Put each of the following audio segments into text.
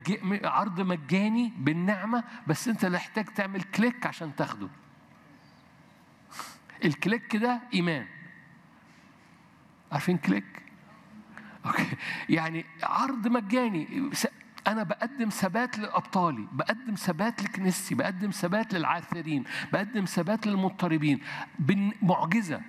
عرض مجاني بالنعمة بس أنت اللي محتاج تعمل كليك عشان تاخده الكليك ده إيمان عارفين كليك؟ أوكي يعني عرض مجاني أنا بقدم ثبات لأبطالي بقدم ثبات لكنيستي بقدم ثبات للعاثرين بقدم ثبات للمضطربين معجزة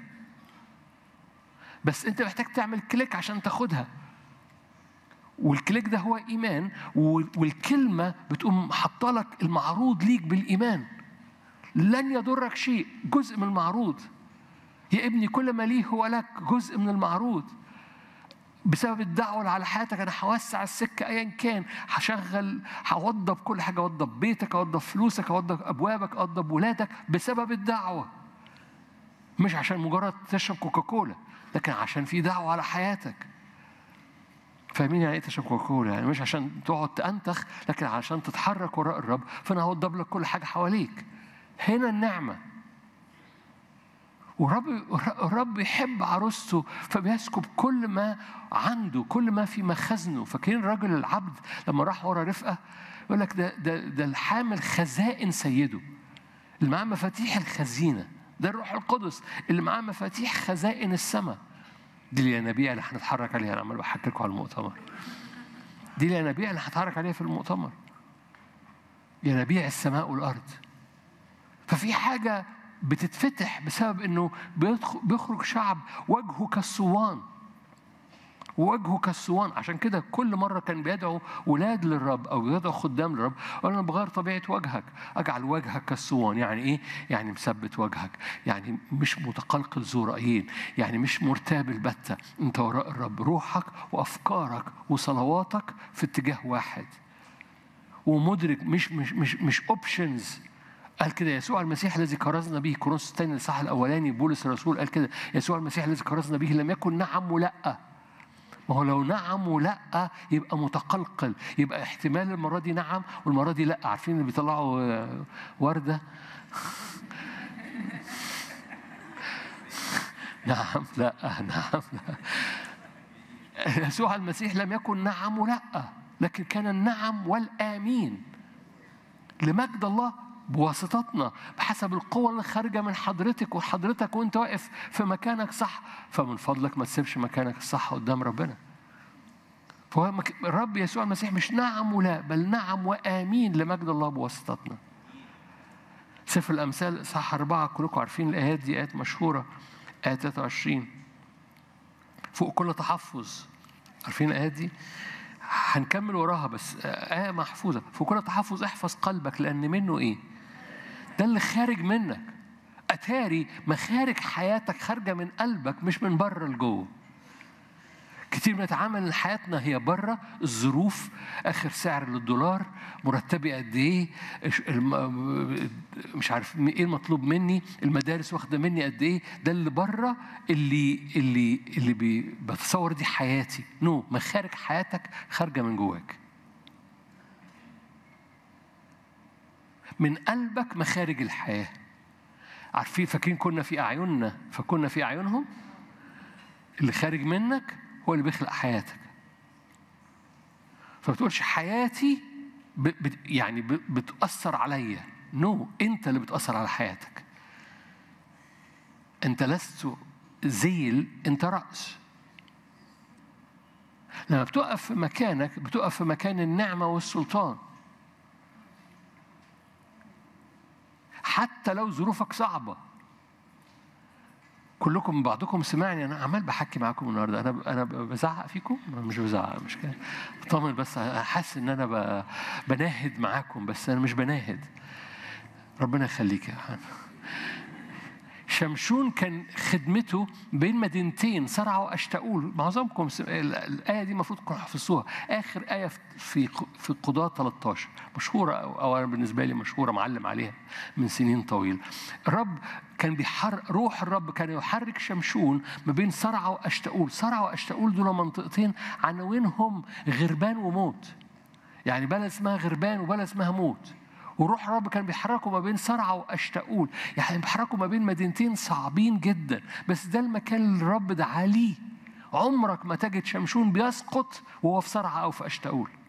بس أنت محتاج تعمل كليك عشان تاخدها والكليك ده هو إيمان والكلمة بتقوم حاطة لك المعروض ليك بالإيمان لن يضرك شيء جزء من المعروض يا ابني كل ما ليه هو لك جزء من المعروض بسبب الدعوة اللي على حياتك أنا هوسع السكة أيا كان هشغل هوضب كل حاجة أوضب بيتك أوضب فلوسك أوضب أبوابك أوضب ولادك بسبب الدعوة مش عشان مجرد تشرب كوكاكولا لكن عشان في دعوة على حياتك فاهمين يعني ايه تشرب كوكاكولا يعني مش عشان تقعد تأنتخ لكن عشان تتحرك وراء الرب فأنا هوضب لك كل حاجة حواليك هنا النعمة ورب الرب يحب عروسته فبيسكب كل ما عنده كل ما في مخزنه فاكرين الراجل العبد لما راح ورا رفقه يقول لك ده ده ده الحامل خزائن سيده اللي معاه مفاتيح الخزينه ده الروح القدس اللي معاه مفاتيح خزائن السماء دي الينابيع اللي هنتحرك عليها انا عمال بحكي لكم على المؤتمر دي الينابيع اللي هتحرك عليها في المؤتمر ينابيع السماء والارض ففي حاجه بتتفتح بسبب انه بيخرج شعب وجهه كالصوان وجهه كالصوان عشان كده كل مرة كان بيدعو ولاد للرب أو بيدعو خدام للرب قال أنا بغير طبيعة وجهك أجعل وجهك كالصوان يعني إيه؟ يعني مثبت وجهك يعني مش متقلقل ذو رأيين يعني مش مرتاب البتة أنت وراء الرب روحك وأفكارك وصلواتك في اتجاه واحد ومدرك مش مش مش مش اوبشنز قال كده يسوع المسيح الذي كرزنا به كورنثوس الثاني الصح الاولاني بولس الرسول قال كده يسوع المسيح الذي كرزنا به لم يكن نعم ولا ما هو لو نعم ولا يبقى متقلقل يبقى احتمال المره دي نعم والمره دي لا عارفين اللي بيطلعوا ورده نعم لا نعم لا يسوع المسيح لم يكن نعم ولا لكن كان النعم والامين لمجد الله بواسطتنا بحسب القوة اللي خارجة من حضرتك وحضرتك وانت واقف في مكانك صح فمن فضلك ما تسيبش مكانك الصح قدام ربنا فهو مك... الرب يسوع المسيح مش نعم ولا بل نعم وآمين لمجد الله بواسطتنا سفر الأمثال صح أربعة كلكم عارفين الآيات دي آيات مشهورة آية 23 فوق كل تحفظ عارفين الآيات دي؟ هنكمل وراها بس آية محفوظة في كل تحفظ احفظ قلبك لأن منه إيه؟ ده اللي خارج منك أتاري مخارج حياتك خارجة من قلبك مش من بره لجوه كتير بنتعامل ان حياتنا هي بره الظروف اخر سعر للدولار مرتبي قد ايه مش عارف ايه المطلوب مني المدارس واخده مني قد ايه ده اللي بره اللي اللي اللي بي بتصور دي حياتي نو no. مخارج حياتك خارجه من جواك من قلبك مخارج الحياه عارفين فاكرين كنا في اعيننا فكنا في اعينهم اللي خارج منك هو اللي بيخلق حياتك فما بتقولش حياتي ب... ب... يعني ب... بتأثر عليا نو no. انت اللي بتأثر على حياتك انت لست ذيل انت رأس لما بتقف في مكانك بتقف في مكان النعمة والسلطان حتى لو ظروفك صعبه كلكم بعضكم سمعني انا عمال بحكي معاكم النهارده انا انا بزعق فيكم مش بزعق مش كده طمن بس حاسس ان انا بناهد معاكم بس انا مش بناهد ربنا يخليك يا حنا شمشون كان خدمته بين مدينتين صرع واشتاول معظمكم الايه دي المفروض تكونوا حافظوها اخر ايه في في قضاه 13 مشهوره او انا بالنسبه لي مشهوره معلم عليها من سنين طويله الرب كان بيحر روح الرب كان يحرك شمشون ما بين صرع واشتاول صرع واشتاول دول منطقتين عناوينهم غربان وموت يعني بلد اسمها غربان وبلد اسمها موت وروح الرب كان بيحركوا ما بين صرعة وأشتاؤول يعني بيحركوا ما بين مدينتين صعبين جدا بس ده المكان اللي الرب دعا ليه عمرك ما تجد شمشون بيسقط وهو في صرعة أو في أشتاؤول